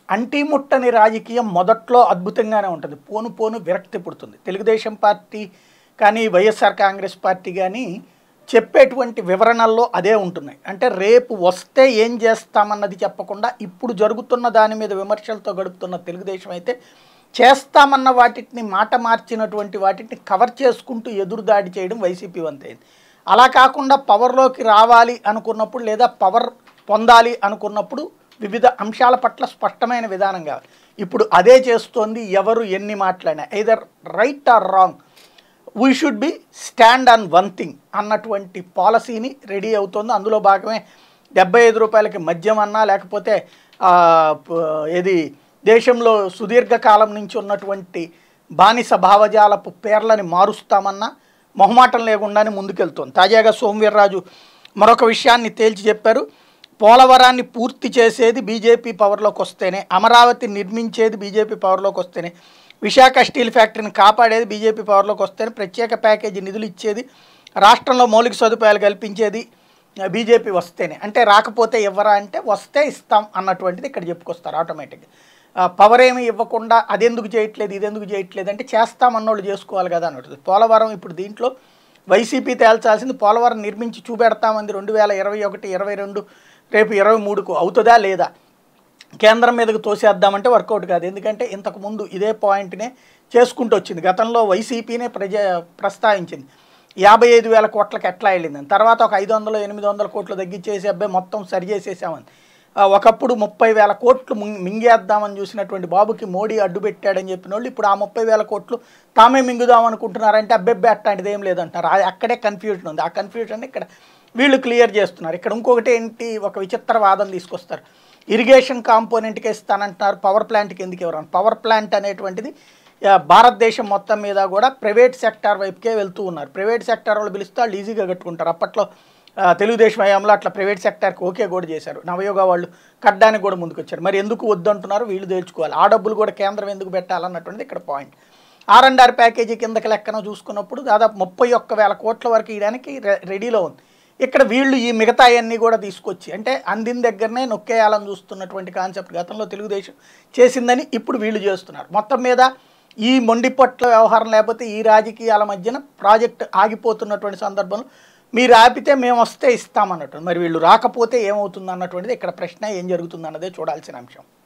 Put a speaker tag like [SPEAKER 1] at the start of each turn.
[SPEAKER 1] అంటీ ముట్టని రాజకీయం మొదట్లో అద్భుతంగానే ఉంటుంది పోను పోను విరక్తి పుడుతుంది తెలుగుదేశం పార్టీ కానీ వైఎస్ఆర్ కాంగ్రెస్ పార్టీ కానీ చెప్పేటువంటి వివరణల్లో అదే ఉంటున్నాయి అంటే రేపు వస్తే ఏం చేస్తామన్నది చెప్పకుండా ఇప్పుడు జరుగుతున్న దాని మీద విమర్శలతో గడుపుతున్న తెలుగుదేశం అయితే చేస్తామన్న వాటిని మాట మార్చినటువంటి వాటిని కవర్ చేసుకుంటూ ఎదురుదాడి చేయడం వైసీపీ వంతైంది అలా కాకుండా పవర్లోకి రావాలి అనుకున్నప్పుడు లేదా పవర్ పొందాలి అనుకున్నప్పుడు వివిధ అంశాల పట్ల స్పష్టమైన విధానం కావాలి ఇప్పుడు అదే చేస్తోంది ఎవరు ఎన్ని మాట్లాడినా either right or wrong we should be stand on one thing అన్నటువంటి పాలసీని రెడీ అవుతోంది అందులో భాగమే డెబ్బై ఐదు రూపాయలకి మద్యం అన్నా లేకపోతే ఆ, ప- ఏది దేశంలో సుదీర్ఘకాలం నుంచి ఉన్నటువంటి బానిస భావజాలపు పేర్లని మారుస్తామన్నా మొహమాటం లేకుండానే ముందుకెళ్తోంది తాజాగా సోమవీర్రాజు మరొక విషయాన్ని తేల్చి చెప్పారు పోలవరాన్ని పూర్తి చేసేది బీజేపీ పవర్లోకి వస్తేనే అమరావతి నిర్మించేది బీజేపీ పవర్లోకి వస్తేనే విశాఖ స్టీల్ ఫ్యాక్టరీని కాపాడేది బీజేపీ పవర్లోకి వస్తేనే ప్రత్యేక ప్యాకేజీ నిధులు ఇచ్చేది రాష్ట్రంలో మౌలిక సదుపాయాలు కల్పించేది ఆ, బీజేపీ వస్తేనే అంటే రాకపోతే ఇవ్వరా అంటే వస్తే ఇస్తాం అన్నటువంటిది ఇక్కడ చెప్పుకొస్తారు ఆటోమేటిక్గా పవర్ ఏమి ఇవ్వకుండా అదెందుకు చేయట్లేదు ఇదెందుకు చేయట్లేదు అంటే చేస్తామన్నోళ్ళు చేసుకోవాలి కదా అన్నట్టు పోలవరం ఇప్పుడు దీంట్లో వైసీపీ తేల్చాల్సింది పోలవరం నిర్మించి చూపెడతామంది రెండు వేల ఇరవై ఒకటి ఇరవై రెండు రేపు ఇరవై మూడుకు అవుతుందా లేదా కేంద్రం మీదకు తోసేద్దామంటే వర్కౌట్ కాదు ఎందుకంటే ఇంతకు ముందు ఇదే పాయింట్నే చేసుకుంటూ వచ్చింది గతంలో వైసీపీనే ప్రజ ప్రస్తావించింది యాభై ఐదు వేల కోట్లకు ఎట్లా వెళ్ళిందని తర్వాత ఒక ఐదు వందలు ఎనిమిది వందల కోట్లు తగ్గించేసి అబ్బాయి మొత్తం సరి చేసేసామని ఆ, ఒకప్పుడు ముప్పై వేల కోట్లు మింగ్- మింగేద్దామని చూసినటువంటి బాబుకి మోడీ అడ్డు పెట్టాడని చెప్పిన వాళ్ళు ఇప్పుడు ఆ ముప్పై వేల కోట్లు తామే మింగుదాం అనుకుంటున్నారంటే అబ్బెబ్బే అట్లాంటిది ఏం లేదంటారు అది అక్కడే కన్ఫ్యూజన్ ఉంది ఆ కన్ఫ్యూజన్ ఇక్కడ వీళ్ళు క్లియర్ చేస్తున్నారు ఇక్కడ ఇంకొకటి ఏంటి ఒక విచిత్ర వాదన తీసుకొస్తారు ఇరిగేషన్ కాంపోనెంట్కి ఇస్తానంటున్నారు పవర్ ప్లాంట్కి ఎందుకు ఇవ్వరు పవర్ ప్లాంట్ అనేటువంటిది ఆ, భారతదేశం మొత్తం మీద కూడా ప్రైవేట్ సెక్టార్ వైపుకే వెళ్తూ ఉన్నారు ప్రైవేట్ సెక్టార్ వాళ్ళు పిలిస్తే వాళ్ళు ఈజీగా కట్టుకుంటారు అప్పట్లో ఆ, తెలుగుదేశం హయాంలో అట్లా ప్రైవేట్ సెక్టార్కి ఓకే కూడా చేశారు నవయోగ వాళ్ళు కట్టడానికి కూడా ముందుకు వచ్చారు మరి ఎందుకు వద్దంటున్నారు వీళ్ళు తేల్చుకోవాలి ఆ డబ్బులు కూడా కేంద్రం ఎందుకు పెట్టాలన్నటువంటిది ఇక్కడ point R and R package కిందకి లెక్కన చూసుకున్నప్పుడు దాదాపు ముప్పై ఒక్క వేల కోట్ల వరకు ఇవ్వడానికి రె- రెడీలో ఉంది ఇక్కడ వీళ్ళు ఈ మిగతా అన్నీ కూడా తీసుకొచ్చి అంటే అందిన దగ్గరనే నొక్కేయాలని చూస్తున్నటువంటి కాన్సెప్ట్ గతంలో తెలుగుదేశం చేసిందని ఇప్పుడు వీళ్ళు చేస్తున్నారు మొత్తం మీద ఈ మొండి పట్ల వ్యవహారం లేకపోతే ఈ రాజకీయాల మధ్యన ప్రాజెక్ట్ ఆగిపోతున్నటువంటి సందర్భంలో మీరు ఆపితే మేము వస్తే ఇస్తామన్నట్టు మరి వీళ్ళు రాకపోతే ఏమవుతుంది అన్నటువంటిది ఇక్కడ ప్రశ్న ఏం జరుగుతుంది అన్నదే చూడాల్సిన అంశం